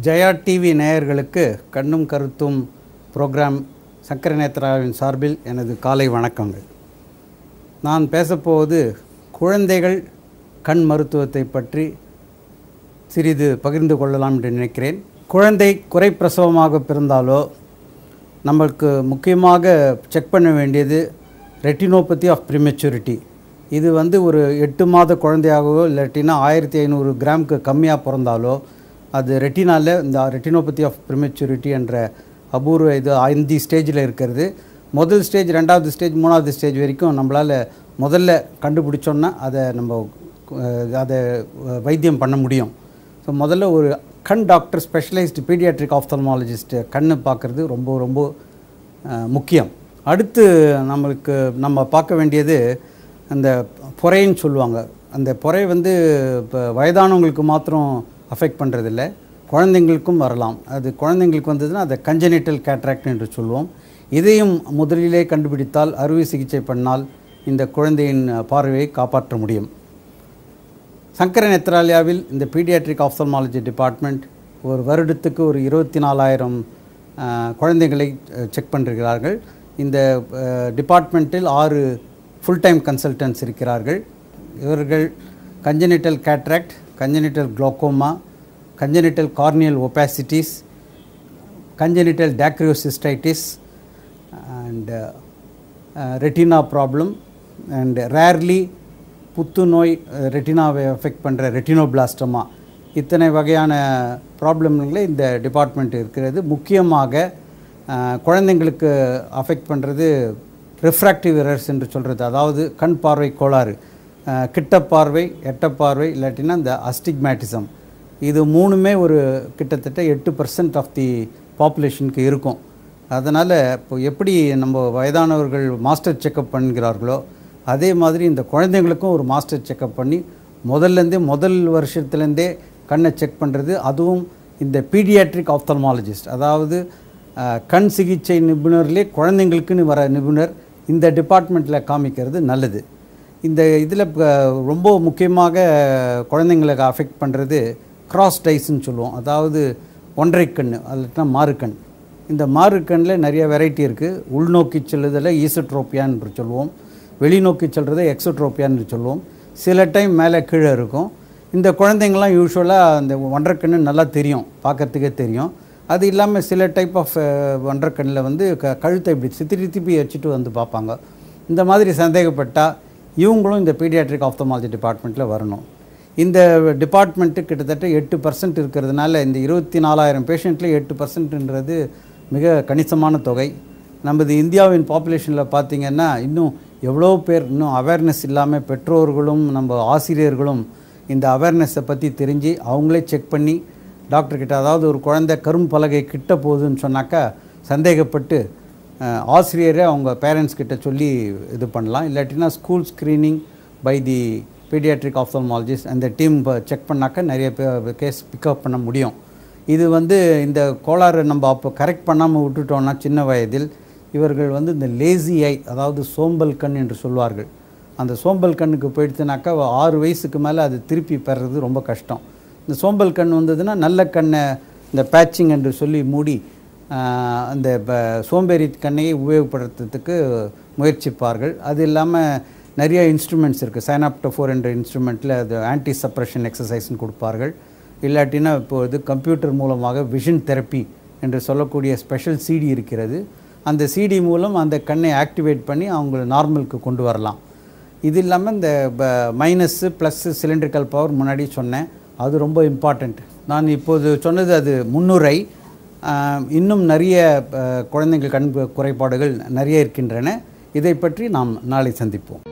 Jaya TV நேயர்களுக்கு கண்ணும் கருத்தும் ப்ரோக்ராம் சக்கர நேத்ராவின் சார்பில் எனது காலை வணக்கங்கள் நான் பேசப்போவது குழந்தைகள் கண் மருத்துவத்தை பற்றி சிறிது பகிர்ந்து கொள்ளலாம் என்று நினைக்கிறேன் குழந்தை குறைப்பிரசவமாக பிறந்தாலோ நம்மளுக்கு முக்கியமாக செக் பண்ண வேண்டியது ரெட்டினோபதி ஆஃப் ப்ரிமெச்சூரிட்டி இது வந்து ஒரு எட்டு மாத குழந்தையாகவோ இல்லாட்டினா ஆயிரத்தி ஐநூறு கிராமுக்கு கம்மியாக பிறந்தாலோ அது ரெட்டினால இந்த ரெட்டினோபதி ஆஃப் ப்ரிமெச்சூரிட்டி என்ற அபூர்வ இது ஐந்து ஸ்டேஜில் இருக்கிறது முதல் ஸ்டேஜ் ரெண்டாவது ஸ்டேஜ் மூணாவது ஸ்டேஜ் வரைக்கும் நம்மளால் முதல்ல கண்டுபிடிச்சோன்னா அதை நம்ம அஹ், அதை வைத்தியம் பண்ண முடியும் ஸோ முதல்ல ஒரு கண் டாக்டர் ஸ்பெஷலைஸ்டு பீடியாட்ரிக் ஆஃப்தல்மாலஜிஸ்ட் கண்ணு பார்க்குறது ரொம்ப ரொம்ப அஹ், முக்கியம் அடுத்து நம்மளுக்கு நம்ம பார்க்க வேண்டியது அந்த பொறைன்னு சொல்லுவாங்க அந்த பொறை வந்து இப்போ வயதானவங்களுக்கு மாத்திரம் அஃபெக்ட் பண்ணுறதில்ல குழந்தைங்களுக்கும் வரலாம் அது குழந்தைங்களுக்கு வந்ததுன்னா அதை கஞ்சனிட்டல் கேட்ராக்ட் என்று சொல்லுவோம் இதையும் முதலிலே கண்டுபிடித்தால் அறுவை சிகிச்சை பண்ணால் இந்த குழந்தையின் பார்வையை காப்பாற்ற முடியும் சங்கர நேத்ராலயாவில் இந்த பீடியாட்ரிக் ஆப்தல்மாலஜி டிபார்ட்மெண்ட் ஒரு வருடத்துக்கு ஒரு இருபத்தி நாலாயிரம் குழந்தைகளை செக் பண்ணிருக்கிறார்கள் இந்த டிபார்ட்மெண்ட்டில் ஆறு ஃபுல் டைம் கன்சல்டன்ட்ஸ் இருக்கிறார்கள் இவர்கள் congenital cataract congenital glaucoma congenital corneal opacities congenital dacryocystitis and uh, uh, retina problem and rarely புத்துநோய் ரெட்டினாவை அஃபெக்ட் பண்ணுற ரெட்டினோபிளாஸ்டமா இத்தனை வகையான ப்ராப்ளம்களை இந்த டிபார்ட்மெண்ட் இருக்கிறது முக்கியமாக அஹ், குழந்தைங்களுக்கு அஃபெக்ட் பண்ணுறது ரிஃப்ராக்டிவ் எரர்ஸ் என்று சொல்கிறது அதாவது கண் பார்வை கோளாறு அஹ், கிட்ட பார்வை எட்ட பார்வை இல்லாட்டினா இந்த அஸ்டிக்மேட்டிசம் இது மூணுமே ஒரு கிட்டத்தட்ட எட்டு பர்சன்ட் ஆஃப் தி பாப்புலேஷனுக்கு இருக்கும் அதனால் இப்போ எப்படி நம்ம வயதானவர்கள் மாஸ்டர் செக்கப் பண்ணுகிறார்களோ அதே மாதிரி இந்த குழந்தைங்களுக்கும் ஒரு மாஸ்டர் செக்கப் பண்ணி முதல்லேருந்தே முதல் வருஷத்துலேருந்தே கண்ணை செக் பண்ணுறது அதுவும் இந்த பீடியாட்ரிக் ஆப்தல்மாலஜிஸ்ட் அதாவது அஹ், கண் சிகிச்சை நிபுணர்லேயே குழந்தைங்களுக்குன்னு வர நிபுணர் இந்த டிபார்ட்மெண்ட்டில் காமிக்கிறது நல்லது இந்த இதில் ரொம்ப முக்கியமாக குழந்தைங்களுக்கு அஃபெக்ட் பண்ணுறது கிராஸ் டைஸ்ன்னு சொல்லுவோம் அதாவது ஒன்றை கண் அதுனா மாறுக்கண் இந்த மாறுக்கண்ணில் நிறைய வெரைட்டி இருக்குது உள்நோக்கி செல்லுதலை ஈசோட்ரோப்பியான் என்று சொல்லுவோம் வெளிநோக்கி செல்றதை எக்ஸோட்ரோப்பியான்னு சொல்லுவோம் சில டைம் மேலே கீழே இருக்கும் இந்த குழந்தைங்கள்லாம் யூஸ்வலாக அந்த ஒன்றரைக்கண்ணு நல்லா தெரியும் பார்க்கறதுக்கே தெரியும் அது இல்லாமல் சில டைப் ஆஃப் ஒன்றரைக்கண்ணில் வந்து க கழுத்தை இப்படி சித்திரி திருப்பி வச்சுட்டு வந்து பார்ப்பாங்க இந்த மாதிரி சந்தேகப்பட்டால் இவங்களும் இந்த பீடியாட்ரிக் ஆஃப்தமாலஜி டிபார்ட்மெண்ட்டில் வரணும் இந்த டிபார்ட்மெண்ட்டு கிட்டத்தட்ட எட்டு பர்சன்ட் இருக்கிறதுனால இந்த இருபத்தி நாலாயிரம் பேஷண்ட்டில் எட்டு பர்சன்ட்ன்றது மிக கணிசமான தொகை நமது இந்தியாவின் பாப்புலேஷனில் பார்த்திங்கன்னா இன்னும் எவ்வளோ பேர் இன்னும் அவேர்னஸ் இல்லாமல் பெற்றோர்களும் நம்ம ஆசிரியர்களும் இந்த அவேர்னஸை பற்றி தெரிஞ்சு அவங்களே செக் பண்ணி டாக்டர்கிட்ட அதாவது ஒரு குழந்தை கரும்பலகை கிட்ட போகுதுன்னு சொன்னாக்கா சந்தேகப்பட்டு அஹ், ஆசிரியரே அவங்க பேரண்ட்ஸ் கிட்ட சொல்லி இது பண்ணலாம் இல்லாட்டினா school screening by the paediatric ophthalmologist அந்த டீம் செக் பண்ணாக்கா நிறைய கேஸ் பிக்கப் பண்ண முடியும் இது வந்து இந்த கோளாறு நம்ம அப்போ கரெக்ட் பண்ணாமல் விட்டுட்டோம்னா சின்ன வயதில் இவர்கள் வந்து இந்த லேசி ஐ அதாவது சோம்பல் கண் என்று சொல்வார்கள் அந்த சோம்பல் கண்ணுக்கு போயிடுச்சுனாக்கா ஆறு வயசுக்கு மேலே அது திருப்பி பெறுறது ரொம்ப கஷ்டம் இந்த சோம்பல் கண் வந்ததுன்னா நல்ல கண்ணை இந்த பேட்சிங் என்று சொல்லி மூடி ஆஹ், அந்த ப- சோம்பேறி கண்ணையை உபயோகப்படுத்துறதுக்கு முயற்சிப்பார்கள் அது இல்லாமல் நிறைய இன்ஸ்ட்ருமெண்ட்ஸ் இருக்குது சைனாப்டோஃபோர் என்ற இன்ஸ்ட்ருமெண்ட்டில் அது ஆன்டி சப்ரஷன் எக்ஸசைஸ்னு கொடுப்பார்கள் இல்லாட்டினா இப்போது கம்ப்யூட்டர் மூலமாக விஷன் தெரப்பி என்று சொல்லக்கூடிய ஸ்பெஷல் சிடி இருக்கிறது அந்த சிடி மூலம் அந்த கண்ணை ஆக்டிவேட் பண்ணி அவங்கள நார்மலுக்கு கொண்டு வரலாம் இது இல்லாமல் இந்த மைனஸ்ஸு ப்ளஸ்ஸு சிலிண்ட்ரிக்கல் பவர் முன்னாடி சொன்னேன் அது ரொம்ப இம்பார்ட்டண்ட் நான் இப்போது சொன்னது அது முன்னுரை ஆஹ், இன்னும் நிறைய ஆஹ், குழந்தைகள் கண் குறைபாடுகள் நிறைய இருக்கின்றன இதை பற்றி நாம் நாளை சந்திப்போம்